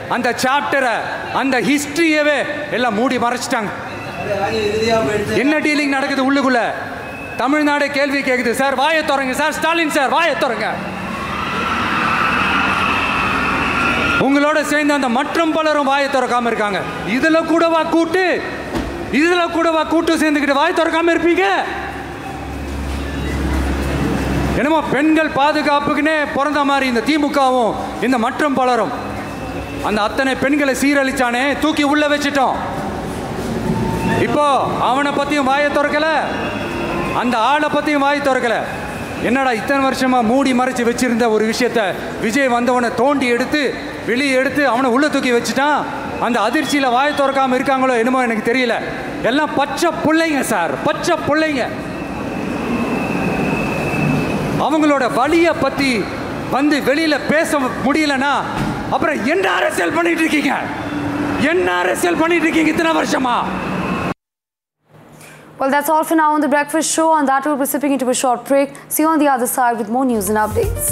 அந்த சாப்டரை அந்த ஹிஸ்டரியவே எல்லாம் மூடி மறைச்சிட்டாங்க என்ன டீலிங் நடக்குது உள்ளுக்குள்ள தமிழ்நாடு கேள்வி கேட்குது சார் வாயை திறங்க சார் ஸ்டாலின் சார் வாயை திறங்க உங்களோட சேர்ந்து அந்த மற்றும் பலரும் வாயை திறக்காம இருக்காங்க இதுல கூடவா கூட்டு இதுல கூடவா கூட்டு சேர்ந்துக்கிட்டு வாய் திறக்காம இருப்பீங்க என்னமோ பெண்கள் பாதுகாப்புக்குன்னே பிறந்த மாதிரி இந்த திமுகவும் இந்த மற்றும் பலரும் அந்த அத்தனை பெண்களை சீரழிச்சானே தூக்கி உள்ள வச்சிட்டோம் இப்போ அவனை பத்தியும் வாயை திறக்கல அந்த ஆளை பத்தியும் வாய் திறக்கல என்னடா இத்தனை வருஷமா மூடி மறைச்சு வச்சிருந்த ஒரு விஷயத்த விஜய் வந்தவனை தோண்டி எடுத்து வெளியே எடுத்து அவனை உள்ள தூக்கி வச்சுட்டான் அந்த அதிர்ச்சியில வாய் திறக்காம இருக்காங்களோ என்னமோ எனக்கு தெரியல எல்லாம் பச்சை பிள்ளைங்க சார் பச்சை பிள்ளைங்க அவங்களோட வழியை பத்தி வந்து வெளியில பேச முடியலன்னா அப்புறம் என்ன அரசியல் பண்ணிட்டு இருக்கீங்க என்ன அரசியல் பண்ணிட்டு இருக்கீங்க இத்தனை வருஷமா Well, that's all for now on The Breakfast Show. On that, we'll be sipping into a short break. See you on the other side with more news and updates.